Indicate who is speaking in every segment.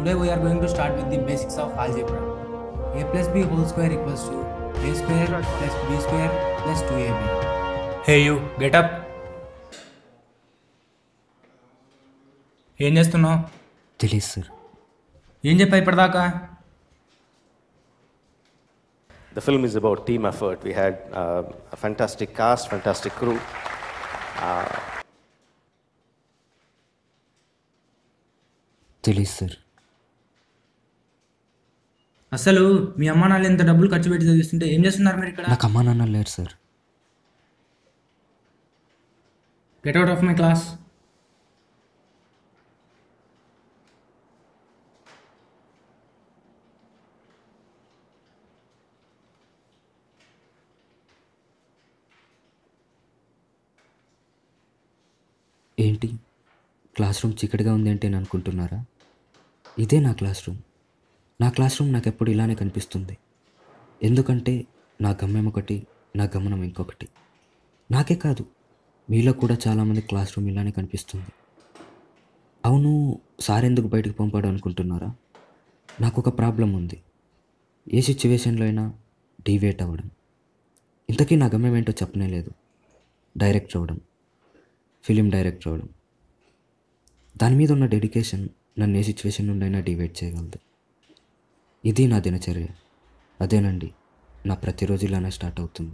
Speaker 1: Today we are going to start with the basics of algebra. a plus b whole square equals to a square plus b square plus 2ab.
Speaker 2: Hey you get up ఏం చేస్తున్నావు
Speaker 3: తెలియదు sir
Speaker 2: ఏం చెప్పా ఇప్పటిదాకా
Speaker 4: The film is about team effort. We had uh, a fantastic cast, fantastic crew.
Speaker 3: తెలియదు sir
Speaker 2: అసలు మీ అమ్మ నాన్న ఎంత డబ్బులు ఖర్చు పెట్టి చదివిస్తుంటే ఏం చేస్తున్నారు మీరు ఇక్కడ
Speaker 3: నాకు అమ్మా నాన్న లేరు sir
Speaker 2: get out of my class
Speaker 3: ఏంటి క్లాస్ రూమ్ చీకటిగా ఉంది అంటే నేను అనుకుంటున్నారా ఇదే నా క్లాస్ రూమ్ నా క్లాస్ రూమ్ నాకు ఎప్పుడు ఇలానే కనిపిస్తుంది ఎందుకంటే నా గమ్యం ఒకటి నా గమనం ఇంకొకటి నాకే కాదు మీలో కూడా చాలామంది క్లాస్ రూమ్ ఇలానే కనిపిస్తుంది అవును సార్ ఎందుకు బయటకు పంపాడు అనుకుంటున్నారా నాకు ఒక ప్రాబ్లం ఉంది ఏ సిచ్యువేషన్లో అయినా డివేట్ అవ్వడం ఇంతకీ నా గమ్యం ఏంటో చెప్పనే లేదు డైరెక్ట్ అవ్వడం ఫిలిం డైరెక్టర్ అవ్వడం దాని మీద ఉన్న డెడికేషన్ నన్ను ఏ సిచ్యువేషన్ నుండైనా డివైడ్ చేయగలదు ఇది నా దినచర్య అదేనండి నా ప్రతిరోజు ఇలానే స్టార్ట్ అవుతుంది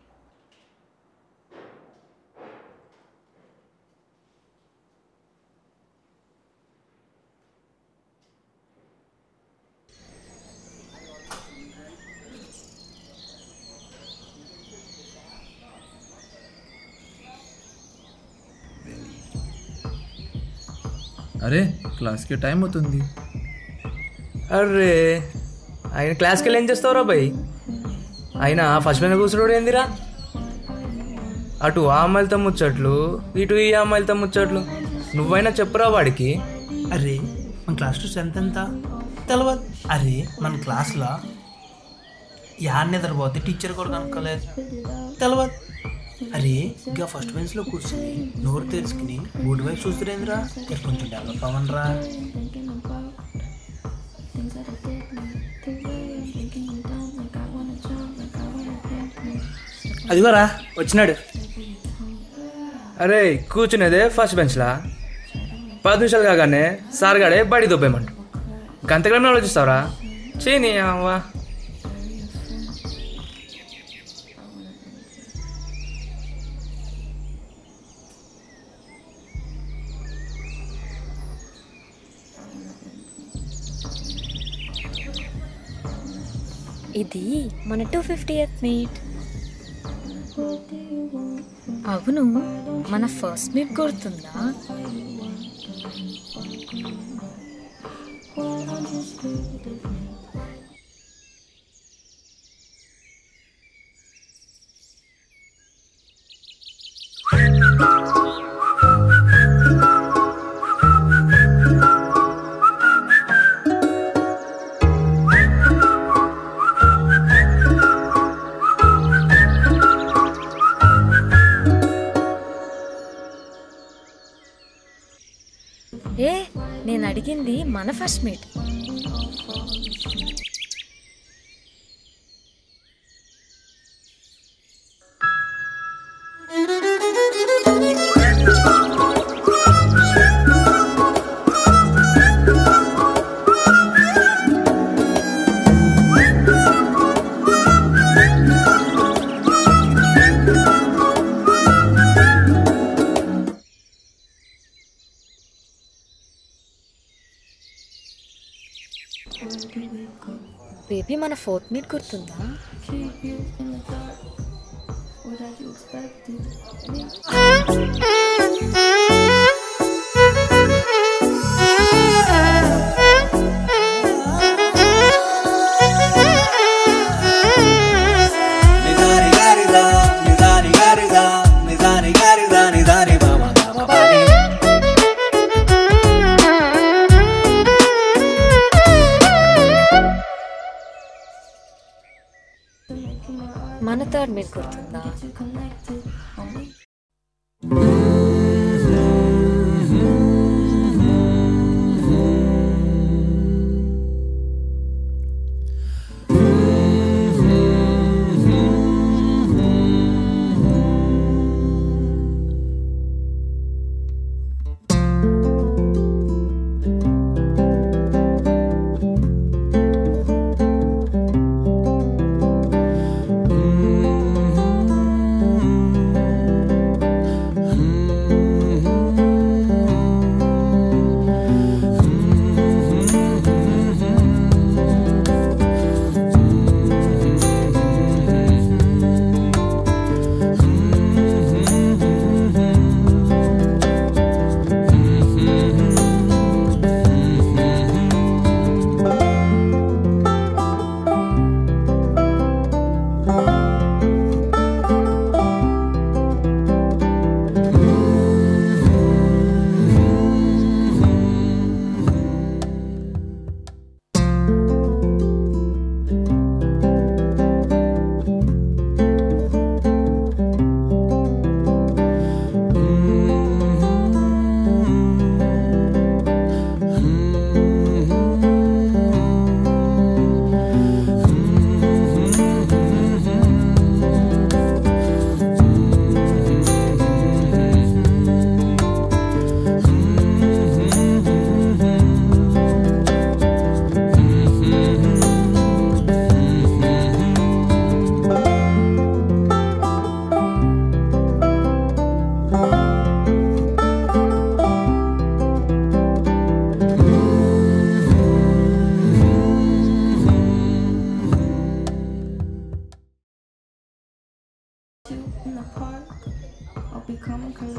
Speaker 5: అరే క్లాస్కి టైం అవుతుంది
Speaker 6: అర్రే ఆయన క్లాస్కి వెళ్ళి ఏం చేస్తావురా భయ్ ఆయన ఫస్ట్ మీద కూర్చున్నాడు ఏందిరా అటు ఆ అమ్మాయిలతో ముచ్చట్లు ఇటు ఈ అమ్మాయిలతో ముచ్చట్లు నువ్వైనా చెప్పురా వాడికి
Speaker 7: అరే మన క్లాస్ టు స్ట్రెంత్ ఎంత తెలవదు అరే మన క్లాస్లో యాడ్ నిద్రపోతే టీచర్ కూడా కనుక్కోలేదు తెలవదు అరే ఇంకా ఫస్ట్ బెంచ్లో కూర్చుని నోరు తెరుచుకుని బోర్డు వైపు చూస్తురేంద్రా ఇక్కడ కొంచెం డెవలప్ అవ్వనరా
Speaker 6: అదిగోరా వచ్చినాడు అరే కూర్చునేదే ఫస్ట్ బెంచ్లా పది నిమిషాలు కాగానే సార్ గాడే బడి దొబ్బేమంట గంతకాలం ఆలోచిస్తావురా చేయని అవ్వా
Speaker 8: ఇది మన టూ ఫిఫ్టీ ఎత్ మీట్ అవును మన ఫస్ట్ మీట్ గుర్తుందా ఏ నేను అడిగింది మన ఫస్ట్ మీట్ బేబీ మన ఫోర్త్ మీట్ గుర్తుందా
Speaker 9: నిదాని గారిదా నిదాని గారిదా నిదాని గారిదా నిదాని మామ మామ పాని
Speaker 8: మన థర్డ్ మీట్ గుర్తుందా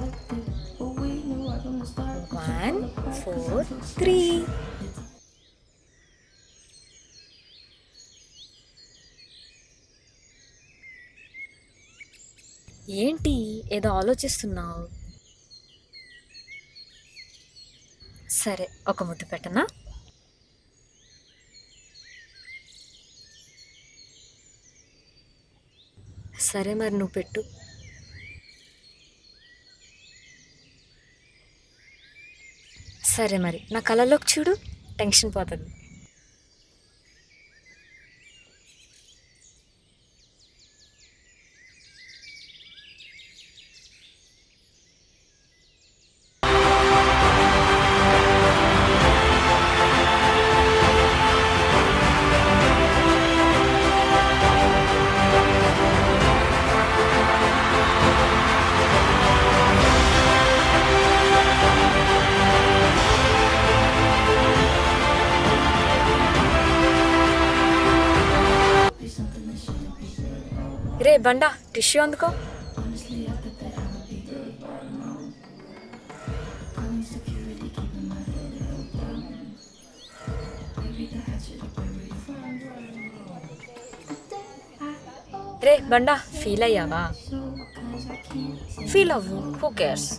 Speaker 8: వన్ ఫోర్ త్రీ ఏంటి ఏదో ఆలోచిస్తున్నావు సరే ఒక ముద్దు పెట్టనా సరే మరి నువ్వు పెట్టు సరే మరి నా కళ్ళలోకి చూడు టెన్షన్ పోతుంది రే బండా టిష్యూ అందుకో రే బండా ఫీల్ అయ్యావా ఫీల్ అవ్వు హూ కేర్స్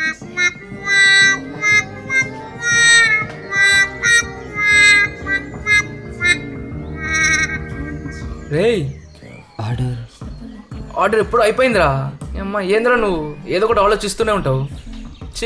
Speaker 6: రేయ్
Speaker 3: ఆర్డర్
Speaker 6: ఆర్డర్ ఎప్పుడు అయిపోయిందిరా అమ్మా ఏంద్రా నువ్వు ఏదో ఒకటి ఆలోచిస్తూనే ఉంటావు చీ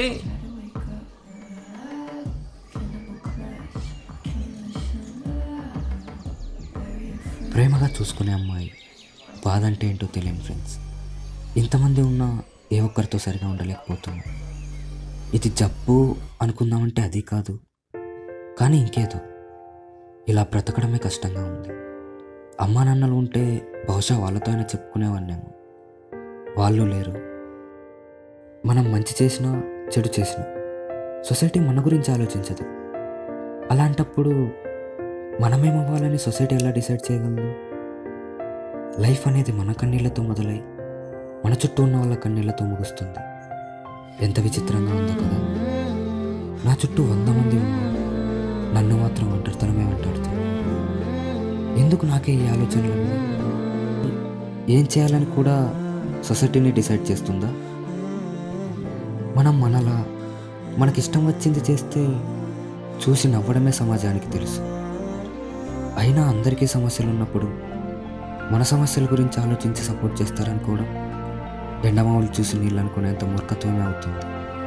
Speaker 3: ప్రేమగా చూసుకునే అమ్మాయి బాధ అంటే ఏంటో తెలియని ఫ్రెండ్స్ ఇంతమంది ఉన్నా ఏ ఒక్కరితో సరిగా ఉండలేకపోతున్నా ఇది జబ్బు అనుకుందామంటే అది కాదు కానీ ఇంకేదో ఇలా బ్రతకడమే కష్టంగా ఉంది అమ్మా నాన్నలు ఉంటే బహుశా వాళ్ళతో అయినా చెప్పుకునేవాడినేమో వాళ్ళు లేరు మనం మంచి చేసినా చెడు చేసినా సొసైటీ మన గురించి ఆలోచించదు అలాంటప్పుడు మనమేమవ్వాలని సొసైటీ ఎలా డిసైడ్ చేయగలదు లైఫ్ అనేది మన కన్నీళ్లతో మొదలై మన చుట్టూ ఉన్న వాళ్ళ కన్నీళ్లతో ముగుస్తుంది ఎంత విచిత్రంగా ఉందో కదా నా చుట్టూ వంద మంది ఉన్నా నన్ను మాత్రం ఒంటరితనమే వెంటాడుతుంది ఎందుకు నాకే ఈ ఆలోచనలు ఏం చేయాలని కూడా సొసైటీని డిసైడ్ చేస్తుందా మనం మనలా మనకిష్టం వచ్చింది చేస్తే చూసి నవ్వడమే సమాజానికి తెలుసు అయినా అందరికీ సమస్యలు ఉన్నప్పుడు మన సమస్యల గురించి ఆలోచించి సపోర్ట్ చేస్తారనుకోవడం ఎండమావులు చూసి నీళ్ళు అనుకునేంత మూర్ఖత్వమే అవుతుంది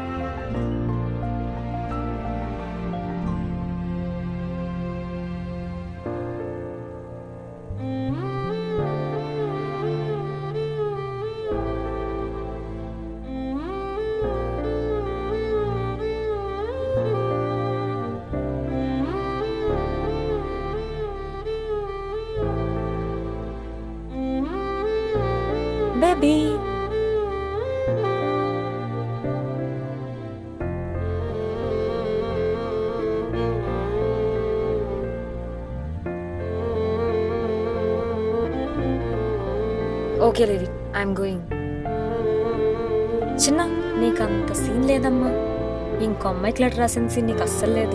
Speaker 8: బేబీ ఓకే లేవి ఐఎమ్ గోయింగ్ చిన్న నీకు అంత సీన్ లేదమ్మా ఇంకో అమ్మాయికి లెటర్ రాసిన సీన్ నీకు అస్సలు లేదు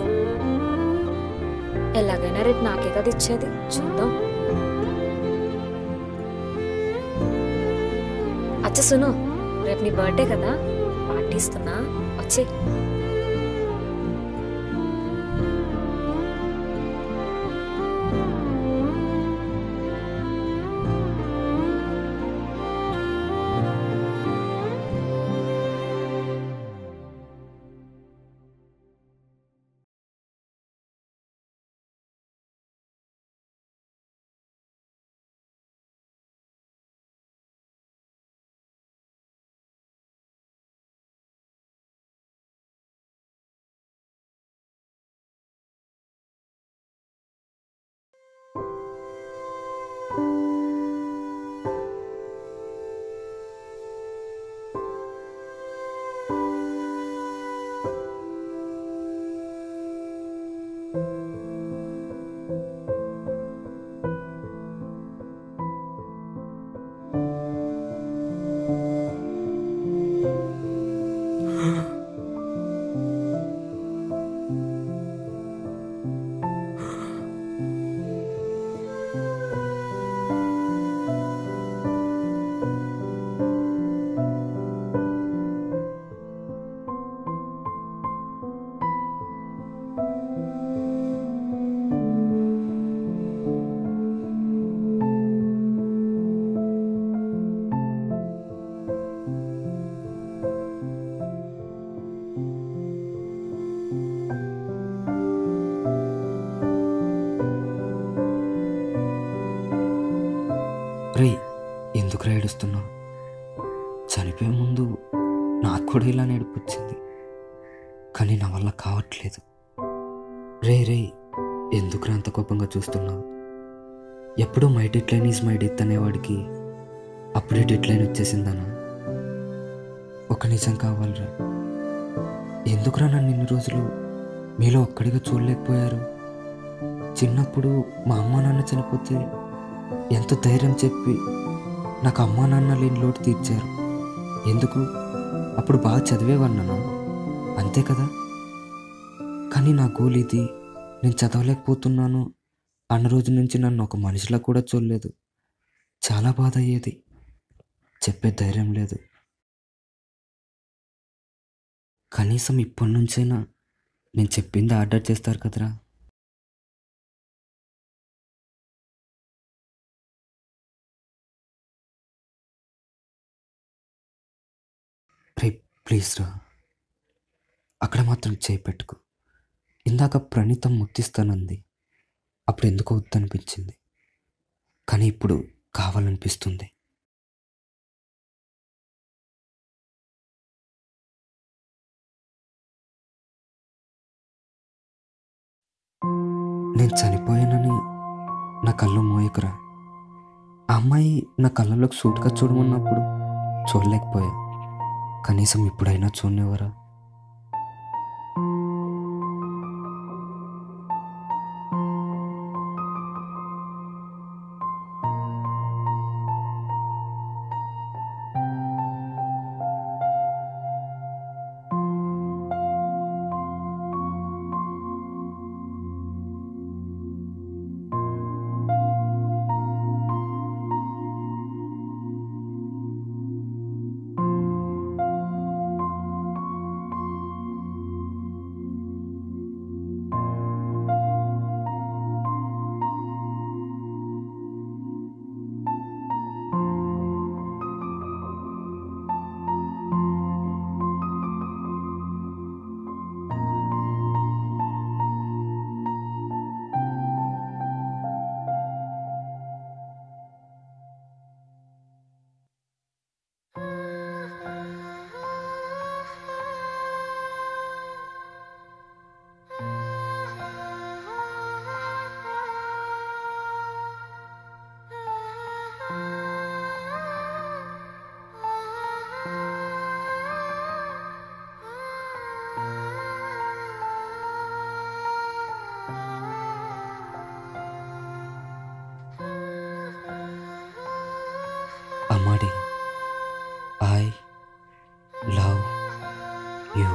Speaker 8: ఎలాగైనా రేపు నాకే కదా ఇచ్చేది చూద్దాం అచ్చ సును రేపు నీ బర్త్డే కదా పార్టీ ఇస్తున్నా వచ్చే
Speaker 3: రే ఎందుకు ఏడుస్తున్నావు చనిపోయే ముందు నాకు కూడా ఇలా నేర్పొచ్చింది కానీ నా వల్ల కావట్లేదు రే రే ఎందుకు అంత కోపంగా చూస్తున్నావు ఎప్పుడూ my deadline is my death అనేవాడికి అప్పుడే డెడ్లైన్ వచ్చేసిందనా ఒక నిజం కావాలరా ఎందుకురా నన్ను ఇన్ని రోజులు మీలో ఒక్కడిగా చూడలేకపోయారు చిన్నప్పుడు మా అమ్మ నాన్న చనిపోతే ఎంత ధైర్యం చెప్పి నాకు అమ్మా నాన్న లేని లోటు తీర్చారు ఎందుకు అప్పుడు బాగా చదివేవాడినా అంతే కదా కానీ నా గోల్ ఇది నేను చదవలేకపోతున్నాను అన్న రోజు నుంచి నన్ను ఒక మనిషిలా కూడా చూడలేదు చాలా బాధ అయ్యేది చెప్పే ధైర్యం లేదు కనీసం ఇప్పటి నుంచైనా నేను చెప్పింది ఆర్డర్ చేస్తారు కదరా రే ప్లీజ్ రా అక్కడ మాత్రం చేయి పెట్టుకో ఇందాక ప్రణీతం ముత్తిస్తానంది అప్పుడు ఎందుకో వద్దనిపించింది కానీ ఇప్పుడు కావాలనిపిస్తుంది నేను చనిపోయానని నా కళ్ళు మోయకురా ఆ అమ్మాయి నా కళ్ళలోకి సూట్గా చూడమన్నప్పుడు చూడలేకపోయా కనీసం ఇప్పుడైనా చూడనివ్వరా అమ్మాడి ఐ లవ్ యూ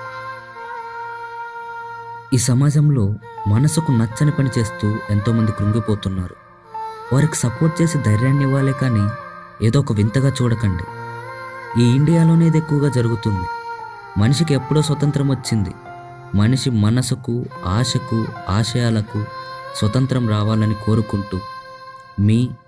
Speaker 10: ఈ సమాజంలో మనసుకు నచ్చని పని చేస్తూ ఎంతోమంది కృంగిపోతున్నారు వారికి సపోర్ట్ చేసి ధైర్యాన్ని ఇవ్వాలే కానీ ఏదో ఒక వింతగా చూడకండి ఈ ఇండియాలోనే ఇది ఎక్కువగా జరుగుతుంది మనిషికి ఎప్పుడో స్వతంత్రం వచ్చింది మనిషి మనసుకు ఆశకు ఆశయాలకు స్వతంత్రం రావాలని కోరుకుంటూ మీ